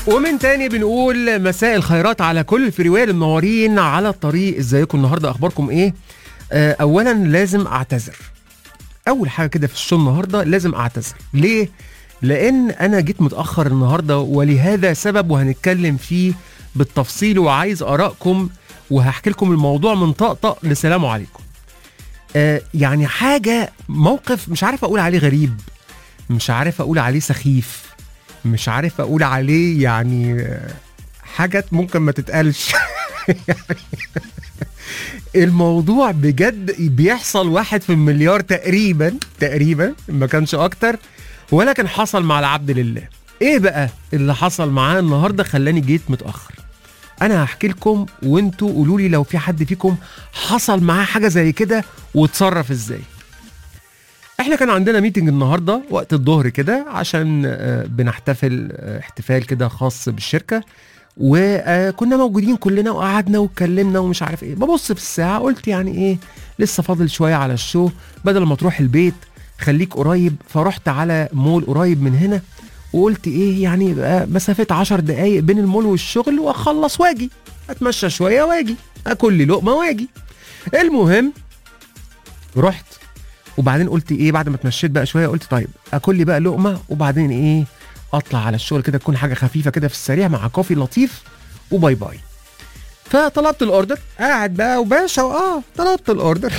ومن تاني بنقول مساء الخيرات على كل الفريوال المنورين على الطريق ازيكم النهارده اخباركم ايه آه اولا لازم اعتذر اول حاجه كده في الشو النهارده لازم اعتذر ليه لان انا جيت متاخر النهارده ولهذا سبب وهنتكلم فيه بالتفصيل وعايز ارائكم وهحكي لكم الموضوع من طقطق لسلام عليكم آه يعني حاجه موقف مش عارف اقول عليه غريب مش عارف اقول عليه سخيف مش عارف اقول عليه يعني آه، حاجات ممكن ما تتقالش يعني الموضوع بجد بيحصل واحد في المليار تقريبا تقريبا ما كانش اكتر ولكن حصل مع العبد لله ايه بقى اللي حصل معاه النهارده خلاني جيت متاخر انا هحكي لكم وانتوا قولوا لي لو في حد فيكم حصل معاه حاجه زي كده واتصرف ازاي احنا كان عندنا ميتنج النهارده وقت الظهر كده عشان آه، بنحتفل آه، احتفال كده خاص بالشركه وكنا موجودين كلنا وقعدنا واتكلمنا ومش عارف ايه ببص في الساعه قلت يعني ايه لسه فاضل شويه على الشو بدل ما تروح البيت خليك قريب فرحت على مول قريب من هنا وقلت ايه يعني يبقى مسافه 10 دقايق بين المول والشغل واخلص واجي اتمشى شويه واجي اكل لي لقمه واجي المهم رحت وبعدين قلت ايه بعد ما اتمشيت بقى شويه قلت طيب اكل لي بقى لقمه وبعدين ايه اطلع على الشغل كده تكون حاجه خفيفه كده في السريع مع كوفي لطيف وباي باي فطلبت الاوردر قاعد بقى وباشا اه طلبت الاوردر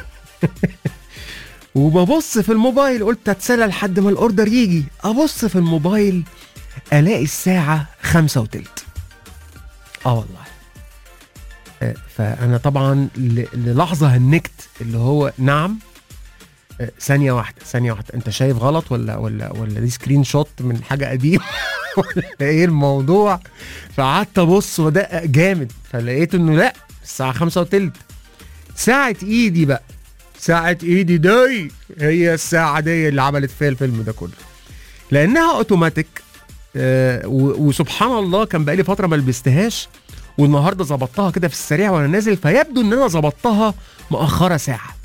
وببص في الموبايل قلت اتسلى لحد ما الاوردر يجي ابص في الموبايل الاقي الساعه خمسة وتلت اه والله آه، فانا طبعا ل- للحظه هنكت اللي هو نعم آه، ثانية واحدة ثانية واحدة أنت شايف غلط ولا ولا ولا دي سكرين شوت من حاجة قديمة ولا إيه الموضوع؟ فقعدت أبص وأدقق جامد فلقيت إنه لأ الساعة خمسة وتلت ساعة إيدي بقى ساعة إيدي دي هي الساعة دي اللي عملت فيها الفيلم ده كله لأنها أوتوماتيك آه، و- وسبحان الله كان بقالي فترة ما لبستهاش والنهارده ظبطتها كده في السريع وانا نازل فيبدو ان انا ظبطتها مؤخره ساعه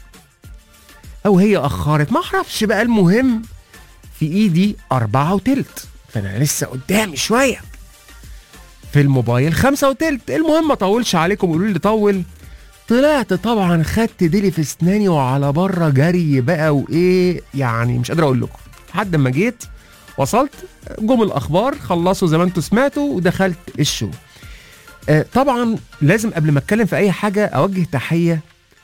او هي اخرت ما اعرفش بقى المهم في ايدي أربعة وتلت فانا لسه قدامي شويه في الموبايل خمسة وتلت المهم ما اطولش عليكم قولوا لي طول طلعت طبعا خدت ديلي في اسناني وعلى بره جري بقى وايه يعني مش قادر اقول لكم لحد ما جيت وصلت جم الاخبار خلصوا زي ما انتم سمعتوا ودخلت الشو آه، طبعا لازم قبل ما اتكلم في اي حاجه اوجه تحيه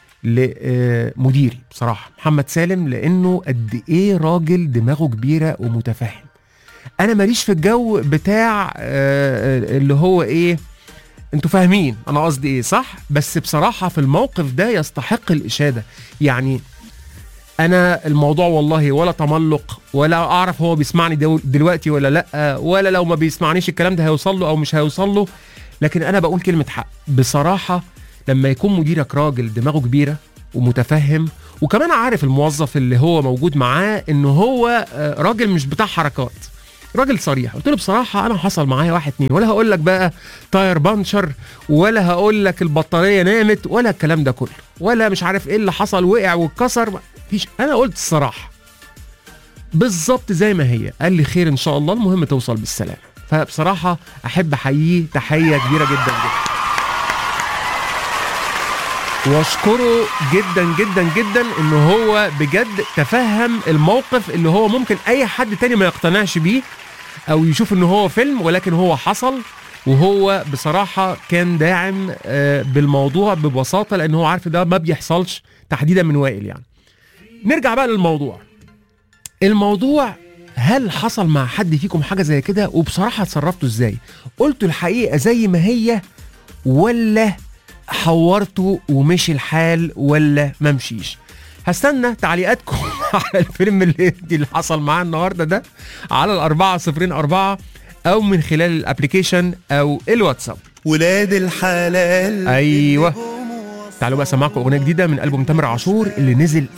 لمديري بصراحه محمد سالم لانه قد ايه راجل دماغه كبيره ومتفهم انا ماليش في الجو بتاع آه، اللي هو ايه انتوا فاهمين انا قصدي ايه صح بس بصراحه في الموقف ده يستحق الاشاده يعني انا الموضوع والله ولا تملق ولا اعرف هو بيسمعني دو- دلوقتي ولا لا ولا لو ما بيسمعنيش الكلام ده هيوصل له او مش هيوصل له لكن انا بقول كلمه حق بصراحه لما يكون مديرك راجل دماغه كبيره ومتفهم وكمان عارف الموظف اللي هو موجود معاه ان هو آه، راجل مش بتاع حركات راجل صريح قلت له بصراحه انا حصل معايا واحد اتنين ولا هقول لك بقى تاير بانشر ولا هقول لك البطاريه نامت ولا الكلام ده كله ولا مش عارف ايه اللي حصل وقع واتكسر مفيش انا قلت الصراحه بالظبط زي ما هي قال لي خير ان شاء الله المهم توصل بالسلامه فبصراحه احب احييه تحيه كبيره جدا جدا واشكره جدا جدا جدا ان هو بجد تفهم الموقف اللي هو ممكن اي حد تاني ما يقتنعش بيه او يشوف ان هو فيلم ولكن هو حصل وهو بصراحة كان داعم آه، بالموضوع ببساطة لان هو عارف ده ما بيحصلش تحديدا من وائل يعني نرجع بقى للموضوع الموضوع هل حصل مع حد فيكم حاجة زي كده وبصراحة اتصرفتوا ازاي قلتوا الحقيقة زي ما هي ولا حورته ومشي الحال ولا ما مشيش هستنى تعليقاتكم على الفيلم اللي اللي حصل معاه النهارده ده على الأربعة صفرين أربعة أو من خلال الأبليكيشن أو الواتساب ولاد الحلال أيوة تعالوا بقى أسمعكم أغنية جديدة من ألبوم تامر عاشور اللي نزل